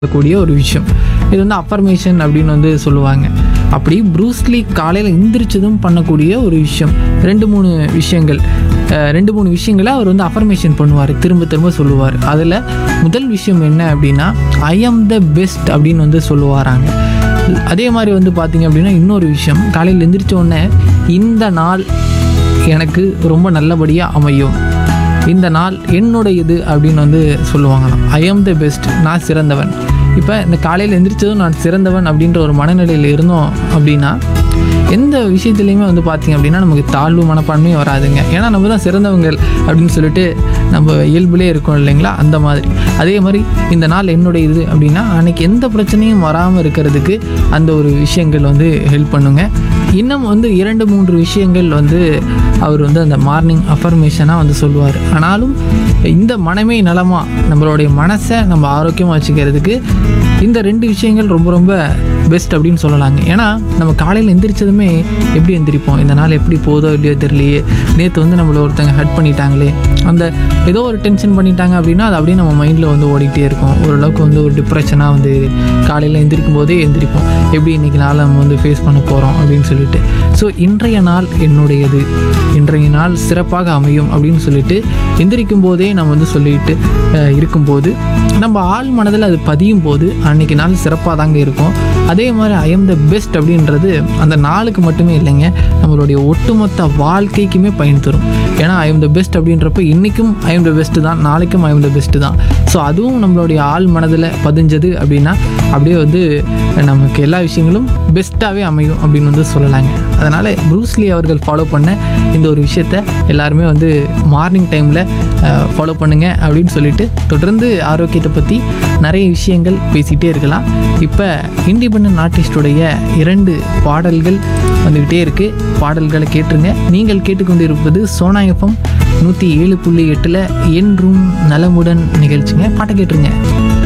கூடிய ஒரு விஷயம் இது வந்து அஃபர்மேஷன் அப்படின்னு வந்து சொல்லுவாங்க அப்படி ப்ரூஸ்லி காலையில் எந்திரிச்சதும் பண்ணக்கூடிய ஒரு விஷயம் ரெண்டு மூணு விஷயங்கள் அஹ், ரெண்டு மூணு விஷயங்களை அவர் வந்து அஃபர்மேஷன் பண்ணுவார் திரும்ப திரும்ப சொல்லுவார் அதில் முதல் விஷயம் என்ன அப்படின்னா ஐ ஆம் த பெஸ்ட் அப்படின்னு வந்து சொல்லுவாராங்க அதே மாதிரி வந்து பார்த்தீங்க அப்படின்னா இன்னொரு விஷயம் காலையில் எந்திரிச்ச உடனே இந்த நாள் எனக்கு ரொம்ப நல்லபடியாக அமையும் இந்த நாள் என்னுடையது அப்படின்னு வந்து சொல்லுவாங்களாம் ஐ ஆம் த பெஸ்ட் நான் சிறந்தவன் இப்போ இந்த காலையில் எந்திரிச்சதும் நான் சிறந்தவன் அப்படின்ற ஒரு மனநிலையில் இருந்தோம் அப்படின்னா எந்த விஷயத்துலையுமே வந்து பார்த்தீங்க அப்படின்னா நமக்கு தாழ்வு மனப்பான்மையும் வராதுங்க ஏன்னா நம்ம தான் சிறந்தவங்கள் அப்படின்னு சொல்லிட்டு நம்ம இயல்புலே இருக்கோம் இல்லைங்களா அந்த மாதிரி அதே மாதிரி இந்த நாள் என்னுடைய இது அப்படின்னா அன்னைக்கு எந்த பிரச்சனையும் வராமல் இருக்கிறதுக்கு அந்த ஒரு விஷயங்கள் வந்து ஹெல்ப் பண்ணுங்க இன்னும் வந்து இரண்டு மூன்று விஷயங்கள் வந்து அவர் வந்து அந்த மார்னிங் அஃபர்மேஷனாக வந்து சொல்லுவார் ஆனாலும் இந்த மனமே நலமா நம்மளுடைய மனசை நம்ம ஆரோக்கியமாக வச்சுக்கிறதுக்கு இந்த ரெண்டு விஷயங்கள் ரொம்ப ரொம்ப பெஸ்ட் அப்படின்னு சொல்லலாங்க ஏன்னா நம்ம காலையில் எந்திரிச்சதுமே எப்படி எந்திரிப்போம் இந்த நாள் எப்படி போதோ இல்லையோ தெரியலையே நேற்று வந்து நம்மளை ஒருத்தங்க ஹட் பண்ணிட்டாங்களே அந்த ஏதோ ஒரு டென்ஷன் பண்ணிட்டாங்க அப்படின்னா அது அப்படியே நம்ம மைண்டில் வந்து ஓடிக்கிட்டே இருக்கும் ஓரளவுக்கு வந்து ஒரு டிப்ரெஷனாக வந்து காலையில் எந்திரிக்கும் போதே எந்திரிப்போம் எப்படி இன்றைக்கி நாளை நம்ம வந்து ஃபேஸ் பண்ண போகிறோம் அப்படின்னு சொல்லிட்டு ஸோ இன்றைய நாள் என்னுடையது இன்றைய நாள் சிறப்பாக அமையும் அப்படின்னு சொல்லிட்டு எந்திரிக்கும் போதே நம்ம வந்து சொல்லிட்டு அஹ், இருக்கும்போது நம்ம ஆள் மனதில் அது பதியும் போது அன்னைக்கு நாள் சிறப்பாக தாங்க இருக்கும் அதே மாதிரி ஐ எம் த பெஸ்ட் அப்படின்றது அந்த நாளுக்கு மட்டுமே இல்லைங்க நம்மளுடைய ஒட்டுமொத்த வாழ்க்கைக்குமே பயன் தரும் ஏன்னா ஐ எம் த பெஸ்ட் அப்படின்றப்ப இன்றைக்கும் ஐ எம் த பெஸ்ட்டு தான் நாளைக்கும் ஐ எம் த பெஸ்ட்டு தான் ஸோ அதுவும் நம்மளுடைய ஆள் மனதில் பதிஞ்சது அப்படின்னா அப்படியே வந்து நமக்கு எல்லா விஷயங்களும் பெஸ்ட்டாகவே அமையும் அப்படின்னு வந்து சொல்லலாங்க அதனால் ப்ரூஸ்லி அவர்கள் ஃபாலோ பண்ண இந்த ஒரு விஷயத்த எல்லாருமே வந்து மார்னிங் டைமில் ஃபாலோ பண்ணுங்க அப்படின்னு சொல்லிட்டு தொடர்ந்து ஆரோக்கியத்தை பற்றி நிறைய விஷயங்கள் பேசிகிட்டே இருக்கலாம் இப்போ இண்டிபெண்ட் ஆர்டிஸ்டுடைய இரண்டு பாடல்கள் வந்துக்கிட்டே இருக்குது பாடல்களை கேட்டுருங்க நீங்கள் கேட்டுக்கொண்டிருப்பது சோனா எஃப்எம் நூற்றி ஏழு புள்ளி எட்டில் என்றும் நலமுடன் நிகழ்ச்சிங்க பாட்டை கேட்டுருங்க